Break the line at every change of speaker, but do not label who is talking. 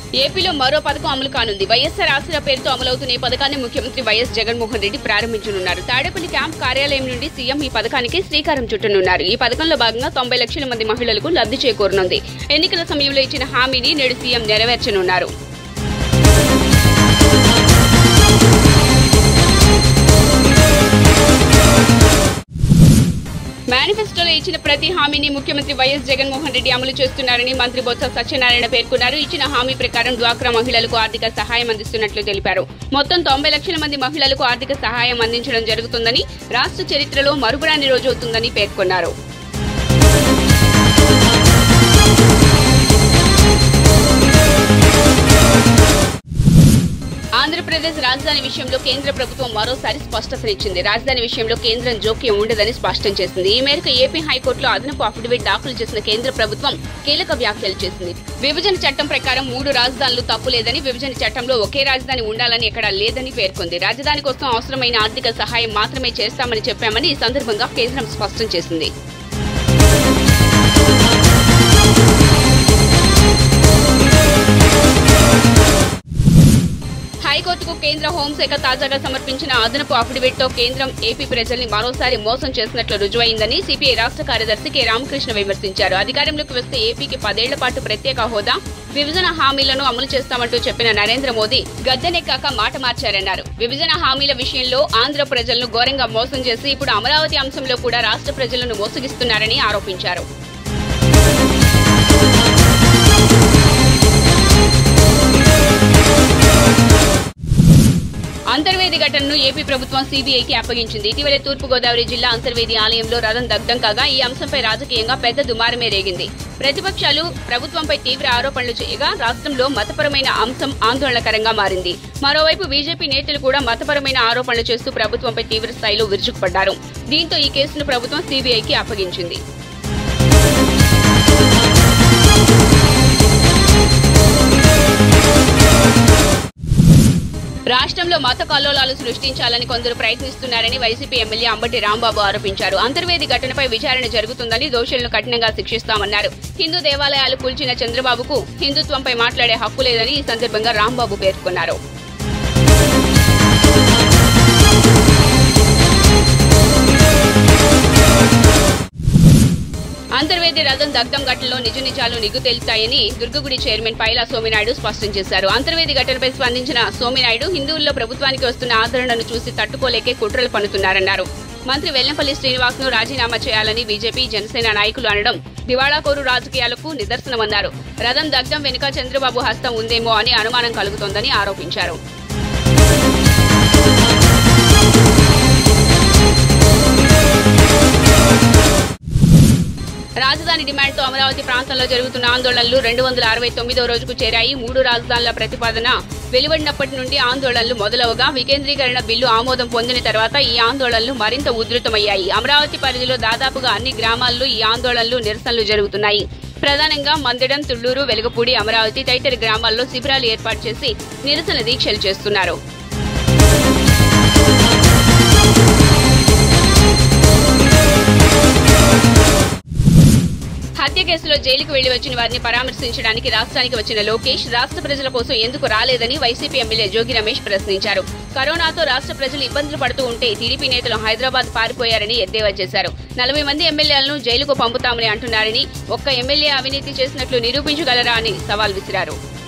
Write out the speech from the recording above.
ఏపీలో మరో పథకం అమలు కానుంది వైఎస్ఆర్ ఆసరా పేరుతో అమలవుతున్న ఈ పథకాన్ని ముఖ్యమంత్రి వైఎస్ జగన్మోహన్ రెడ్డి ప్రారంభించనున్నారు తాడేపల్లి క్యాంప్ కార్యాలయం నుండి సీఎం ఈ పథకానికి శ్రీకారం చుట్టనున్నారు ఈ పథకంలో భాగంగా తొంభై లక్షల మంది మహిళలకు లబ్ధి చేకూరనుంది ఎన్నికల సమయంలో ఇచ్చిన హామీని నేడు సీఎం నెరవేర్చనున్నారు మేనిఫెస్టోలో ఇచ్చిన ప్రతి హామీని ముఖ్యమంత్రి వైఎస్ జగన్మోహన్ రెడ్డి అమలు చేస్తున్నారని మంత్రి బొత్స సత్యనారాయణ పేర్కొన్నారు ఇచ్చిన హామీ ప్రకారం డ్వాక్రా మహిళలకు ఆర్థిక సహాయం అందిస్తున్నట్లు తెలిపారు మొత్తం తొంభై లక్షల మంది మహిళలకు ఆర్థిక సహాయం అందించడం జరుగుతుందని రాష్ట్ర చరిత్రలో మరుపురాని రోజు అవుతుందని పేర్కొన్నారు ఆంధ్రప్రదేశ్ రాజధాని విషయంలో కేంద్ర ప్రభుత్వం మరోసారి స్పష్టతనిచ్చింది రాజధాని విషయంలో కేంద్రం జోక్యం ఉండదని స్పష్టం చేసింది ఈ మేరకు ఏపీ హైకోర్టులో అదనపు అఫిడవిట్ దాఖలు చేసిన కేంద్ర ప్రభుత్వం కీలక వ్యాఖ్యలు చేసింది విభజన చట్టం ప్రకారం మూడు రాజధానులు తప్పులేదని విభజన చట్టంలో ఒకే రాజధాని ఉండాలని ఎక్కడా లేదని పేర్కొంది రాజధాని కోసం అవసరమైన ఆర్థిక సహాయం మాత్రమే చేస్తామని చెప్పామని ఈ సందర్భంగా కేంద్రం స్పష్టం చేసింది హైకోర్టుకు కేంద్ర హోంశాఖ తాజాగా సమర్పించిన అదనపు అఫిడవిట్ తో కేంద్రం ఏపీ ప్రజల్ని మరోసారి మోసం చేసినట్లు రుజువైందని సిపిఐ రాష్ట్ర కార్యదర్శి కె రామకృష్ణ విమర్శించారు అధికారంలోకి వస్తే ఏపీకి పదేళ్ల పాటు ప్రత్యేక హోదా విభజన హామీలను అమలు చేస్తామంటూ చెప్పిన నరేంద్ర మోదీ గద్దెనెక్కాక మాట మార్చారన్నారు విభజన హామీల విషయంలో ఆంధ్ర ప్రజలను ఘోరంగా మోసం చేసి ఇప్పుడు అమరావతి అంశంలో కూడా రాష్ట్ర ప్రజలను మోసగిస్తున్నారని ఆరోపించారు అంతర్వేది ఘటనను ఏపీ ప్రభుత్వం సీబీఐకి అప్పగించింది ఇటీవలే తూర్పుగోదావరి జిల్లా అంతర్వేది ఆలయంలో రథం దగ్ధం కాగా ఈ అంశంపై రాజకీయంగా పెద్ద దుమారమే రేగింది ప్రతిపక్షాలు ప్రభుత్వంపై తీవ్ర ఆరోపణలు చేయగా రాష్ట్రంలో మతపరమైన అంశం ఆందోళనకరంగా మారింది మరోవైపు బీజేపీ నేతలు కూడా మతపరమైన ఆరోపణలు చేస్తూ ప్రభుత్వంపై తీవ్ర స్థాయిలో విరుచుకుపడ్డారు దీంతో ఈ కేసును ప్రభుత్వం సీబీఐకి అప్పగించింది రాష్ట్రంలో మత కల్లోలాలు సృష్టించాలని కొందరు ప్రయత్నిస్తున్నారని వైసీపీ ఎమ్మెల్యే అంబటి రాంబాబు ఆరోపించారు అంతర్వేది ఘటనపై విచారణ జరుగుతుందని దోషులను కఠినంగా శిక్షిస్తామన్నారు హిందూ దేవాలయాలు కూల్చిన చంద్రబాబుకు హిందుత్వంపై మాట్లాడే హక్కు లేదని ఈ సందర్భంగా రాంబాబు పేర్కొన్నారు అంతర్వేది రథం దగ్ధం ఘటనలో నిజ నిజాలు నిగ్గు తేలుతాయని దుర్గగుడి చైర్మన్ పైలా సోమినాయుడు స్పష్టం చేశారు అంతర్వేది ఘటనపై స్పందించిన సోమినాయుడు హిందువుల్లో ప్రభుత్వానికి వస్తున్న ఆదరణను చూసి తట్టుకోలేకే కుట్రలు పన్నుతున్నారన్నారు మంత్రి వెల్లంపల్లి శ్రీనివాస్ ను రాజీనామా చేయాలని బీజేపీ జనసేన నాయకులు అనడం దివాళాకోరు రాజకీయాలకు నిదర్శనమన్నారు రథం దగ్ధం వెనుక చంద్రబాబు హస్తం ఉందేమో అని అనుమానం కలుగుతోందని ఆరోపించారు రాజధాని డిమాండ్తో అమరావతి ప్రాంతంలో జరుగుతున్న ఆందోళనలు రెండు వందల అరవై తొమ్మిదో రోజుకు చేరాయి మూడు రాజధానుల ప్రతిపాదన వెలువడినప్పటి నుండి ఆందోళనలు మొదలవగా వికేంద్రీకరణ బిల్లు ఆమోదం పొందిన తర్వాత ఈ ఆందోళనలు మరింత ఉధృతమయ్యాయి అమరావతి పరిధిలో దాదాపుగా అన్ని గ్రామాల్లో ఈ ఆందోళనలు నిరసనలు జరుగుతున్నాయి ప్రధానంగా మందిడం తుళ్లూరు వెలగపూడి అమరావతి తదితర గ్రామాల్లో శిబిరాలు ఏర్పాటు చేసి నిరసన దీక్షలు చేస్తున్నారు హత్య కేసులో జైలుకు వెళ్లి వచ్చిన వారిని పరామర్శించడానికి రాష్ట్రానికి వచ్చిన లోకేష్ రాష్ట్ర ప్రజల కోసం ఎందుకు రాలేదని వైసీపీ ఎమ్మెల్యే జోగి రమేష్ ప్రశ్నించారు కరోనాతో రాష్ట్ర ప్రజలు ఇబ్బందులు పడుతూ ఉంటే టీడీపీ నేతలు హైదరాబాద్ పారిపోయారని ఎద్దేవా చేశారు నలభై మంది ఎమ్మెల్యేలను జైలుకు పంపుతామని అంటున్నారని ఒక్క ఎమ్మెల్యే అవినీతి చేసినట్లు నిరూపించగలరా అని సవాల్ విసిరారు